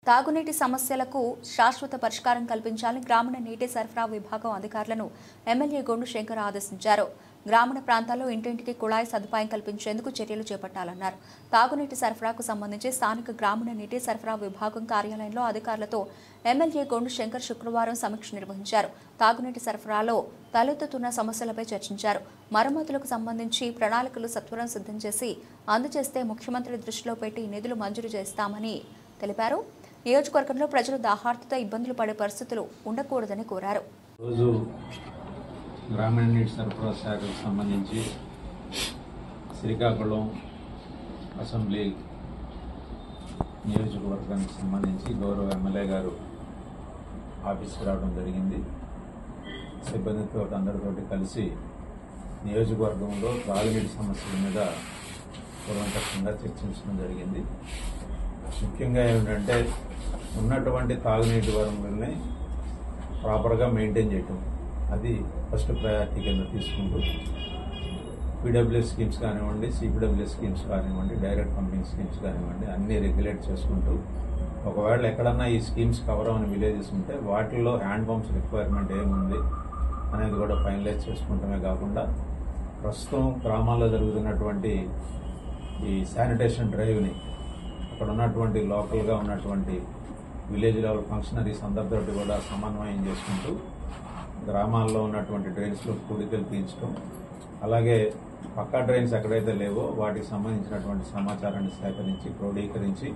తాగునీటి సమస్యలకు శాశ్వత పరిష్కారం కల్పించాలని గ్రామీణ నీటి సరఫరా విభాగం అధికారులను ఎమ్మెల్యే గొండు శంకర్ ఆదేశించారు గ్రామీణ ప్రాంతాల్లో ఇంటింటికి కుళాయి సదుపాయం కల్పించేందుకు చర్యలు చేపట్టాలన్నారు తాగునీటి సరఫరాకు సంబంధించి స్థానిక గ్రామీణ నీటి సరఫరా విభాగం కార్యాలయంలో అధికారులతో ఎమ్మెల్యే గొండు శంకర్ శుక్రవారం సమీక్ష నిర్వహించారు తాగునీటి సరఫరాలో తలెత్తుతున్న సమస్యలపై చర్చించారు మరమ్మతులకు సంబంధించి ప్రణాళికలు సత్వరం సిద్ధం చేసి అందజేస్తే ముఖ్యమంత్రి దృష్టిలో పెట్టి నిధులు మంజూరు చేస్తామని తెలిపారు నియోజకవర్గంలో ప్రజలు దాహార్తితో ఇబ్బందులు పడే పరిస్థితులు ఉండకూడదని కోరారు రోజు గ్రామీణ నీటి సరఫరా శాఖకు సంబంధించి శ్రీకాకుళం అసెంబ్లీ నియోజకవర్గానికి సంబంధించి గౌరవ ఎమ్మెల్యే గారు ఆఫీస్కి రావడం జరిగింది సిబ్బందితో అందరితోటి కలిసి నియోజకవర్గంలో తాగునీటి సమస్యల మీద కూలంకషంగా చర్చించడం జరిగింది ముఖ్యంగా ఏమిటంటే ఉన్నటువంటి తాగునీటి వనరుల్ని ప్రాపర్గా మెయింటైన్ చేయటం అది ఫస్ట్ ప్రయారిటీ కింద తీసుకుంటూ పీడబ్ల్యూఎస్ స్కీమ్స్ కానివ్వండి సిపిడబ్ల్యూఎస్ స్కీమ్స్ కానివ్వండి డైరెక్ట్ పంపింగ్ స్కీమ్స్ కానివ్వండి అన్నీ రెగ్యులేట్ చేసుకుంటూ ఒకవేళ ఎక్కడన్నా ఈ స్కీమ్స్ కవర్ అవని విలేజెస్ ఉంటే వాటిల్లో హ్యాండ్ పంప్స్ రిక్వైర్మెంట్ ఏముంది అనేది కూడా ఫైనలైజ్ చేసుకుంటమే కాకుండా ప్రస్తుతం గ్రామాల్లో జరుగుతున్నటువంటి ఈ శానిటేషన్ డ్రైవ్ని అక్కడ ఉన్నటువంటి లోకల్గా ఉన్నటువంటి విలేజ్ లెవెల్ ఫంక్షనరీస్ అందరితోటి కూడా సమన్వయం చేసుకుంటూ గ్రామాల్లో ఉన్నటువంటి డ్రైన్స్లో కూడికలు తీయించడం అలాగే పక్కా డ్రైన్స్ ఎక్కడైతే లేవో వాటికి సంబంధించినటువంటి సమాచారాన్ని సేకరించి క్రోడీకరించి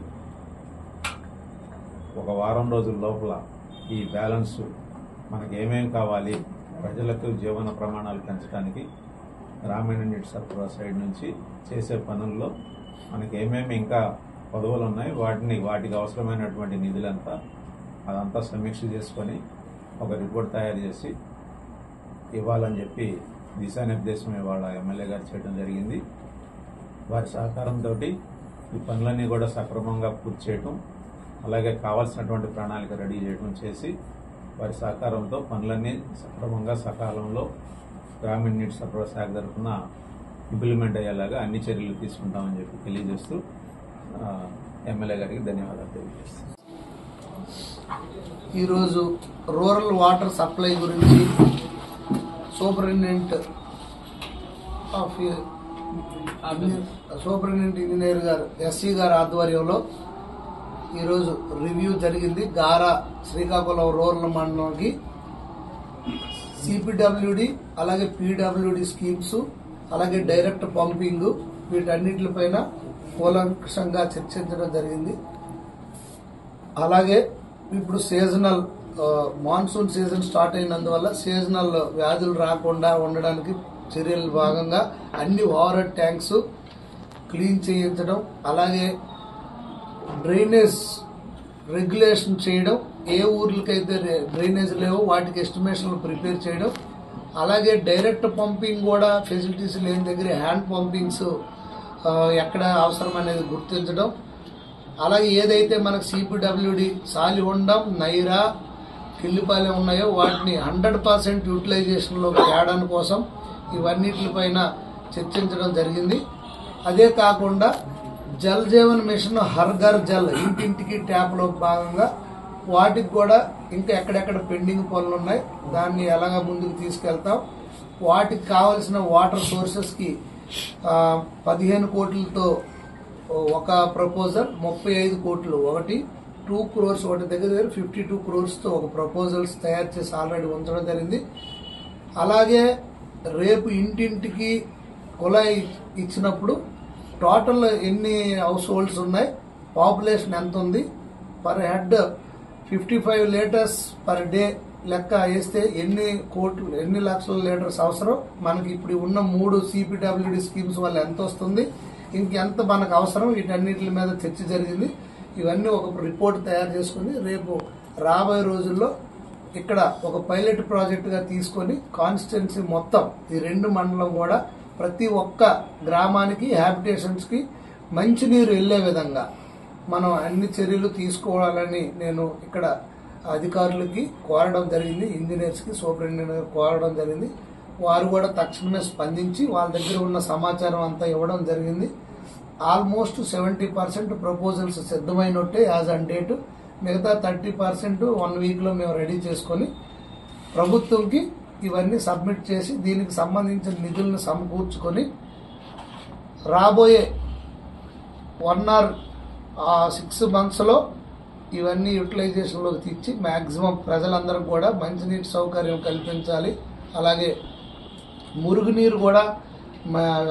ఒక వారం రోజుల లోపల ఈ బ్యాలెన్స్ మనకి ఏమేం కావాలి ప్రజలకు జీవన ప్రమాణాలు పెంచడానికి గ్రామీణ నీటి సరఫరా సైడ్ నుంచి చేసే పనుల్లో మనకి ఏమేమి ఇంకా పదవులు ఉన్నాయి వాటిని వాటికి అవసరమైనటువంటి నిధులంతా అదంతా సమీక్ష చేసుకొని ఒక రిపోర్ట్ తయారు చేసి ఇవ్వాలని చెప్పి దిశానిర్దేశం ఇవాళ ఎమ్మెల్యే గారు చేయడం జరిగింది వారి సహకారంతో ఈ పనులన్నీ కూడా సక్రమంగా పూర్తి చేయటం అలాగే కావాల్సినటువంటి ప్రణాళిక రెడీ చేయడం చేసి వారి సహకారంతో పనులన్నీ సక్రమంగా సకాలంలో గ్రామీణ నీటి సరఫరా శాఖ తరఫున ఇంప్లిమెంట్ అయ్యేలాగా అన్ని చర్యలు తీసుకుంటామని చెప్పి తెలియజేస్తూ ఆ, ఎమ్మెల్యే గారికి ధన్యవాదాలు తెలియజేస్తాను ఈరోజు రూరల్ వాటర్ సప్లై గురించి సూపరింటెండెంట్ ఆఫ్ సూపరింటెండెంట్ ఇంజనీర్ గారు ఎస్సీ గారి ఆధ్వర్యంలో ఈరోజు రివ్యూ జరిగింది గారా శ్రీకాకుళం రూరల్ మండలంకి సిపిడబ్ల్యూడి అలాగే పీడబ్ల్యూడి స్కీమ్స్ అలాగే డైరెక్ట్ పంపింగ్ వీటన్నిటిపైన కూలంకషంగా చర్చించడం జరిగింది అలాగే ఇప్పుడు సీజనల్ ఆ, మాన్సూన్ సీజన్ స్టార్ట్ అయినందువల్ల సీజనల్ వ్యాధులు రాకుండా ఉండడానికి చర్యల భాగంగా అన్ని ఓవర్ ట్యాంక్స్ క్లీన్ చేయించడం అలాగే డ్రైనేజ్ రెగ్యులేషన్ చేయడం ఏ ఊర్లకైతే రే- డ్రైనేజ్ లేవో వాటికి ఎస్టిమేషన్లు ప్రిపేర్ చేయడం అలాగే డైరెక్ట్ పంపింగ్ కూడా ఫెసిలిటీస్ లేని దగ్గర హ్యాండ్ పంపింగ్స్ ఆ, ఎక్కడ అవసరం అనేది గుర్తించడం అలాగే ఏదైతే మనకు సిపిడబ్ల్యూడి సాలిహొండం నైరా కిల్లిపాలెం ఉన్నాయో వాటిని హండ్రెడ్ పర్సెంట్ యూటిలైజేషన్లో తేడాని కోసం ఇవన్నిటిపైన చర్చించడం జరిగింది అదే కాకుండా జల్ జీవన్ మిషన్ హర్ ఘర్ జల్ ఇంటింటికి ట్యాప్లో భాగంగా వాటికి కూడా ఇంకా ఎక్కడెక్కడ పెండింగ్ పనులు ఉన్నాయి దాన్ని ఎలాగ ముందుకు తీసుకెళ్తాం వాటికి కావలసిన వాటర్ సోర్సెస్కి ఆ, పదిహేను కోట్లతో ఒక ప్రపోజల్ ముప్పై ఐదు కోట్లు ఒకటి టూ క్రోర్స్ ఒకటి దగ్గర దగ్గర ఫిఫ్టీ టూ క్రోర్స్తో ఒక ప్రపోజల్స్ తయారు చేసి ఆల్రెడీ ఉంచడం జరిగింది అలాగే రేపు ఇంటింటికి కుళాయి ఇచ్చినప్పుడు టోటల్ ఎన్ని హౌస్ హోల్డ్స్ ఉన్నాయి పాపులేషన్ ఎంత ఉంది per head fifty five litres per day లెక్క వేస్తే ఎన్ని కోట్లు ఎన్ని లక్షల లీటర్స్ అవసరం మనకి ఇప్పుడు ఉన్న మూడు సిపిడబ్ల్యూడి స్కీమ్స్ వల్ల ఎంత వస్తుంది ఇంకెంత మనకు అవసరం వీటన్నిటి మీద చర్చ జరిగింది ఇవన్నీ ఒక రిపోర్ట్ తయారు చేసుకుని రేపు రాబోయే రోజుల్లో ఇక్కడ ఒక పైలట్ ప్రాజెక్ట్ గా తీసుకొని కాన్స్టిట్యున్సీ మొత్తం ఈ రెండు మండలం కూడా ప్రతి ఒక్క గ్రామానికి హ్యాబిటేషన్స్ కి మంచినీరు వెళ్లే విధంగా మనం అన్ని చర్యలు తీసుకోవాలని నేను ఇక్కడ అధికారులకి కోరడం జరిగింది ఇంజనీర్స్ కి సూపరింటెండెంట్ కోరడం జరిగింది వారు కూడా తక్షణమే స్పందించి వాళ్ళ దగ్గర ఉన్న సమాచారం అంతా ఇవ్వడం జరిగింది ఆల్మోస్ట్ సెవెంటీ పర్సెంట్ ప్రపోజల్స్ సిద్ధమైనట్టే యాజ్ అన్ డేట్ మిగతా థర్టీ పర్సెంట్ వన్ వీక్లో మేము రెడీ చేసుకొని ప్రభుత్వంకి ఇవన్నీ సబ్మిట్ చేసి దీనికి సంబంధించిన నిధులను సమకూర్చుకొని రాబోయే వన్ ఆర్ సిక్స్ మంత్స్లో ఇవన్నీ యూటిలైజేషన్లోకి తెచ్చి మ్యాక్సిమం ప్రజలందరూ కూడా మంచినీటి సౌకర్యం కల్పించాలి అలాగే మురుగునీరు కూడా మా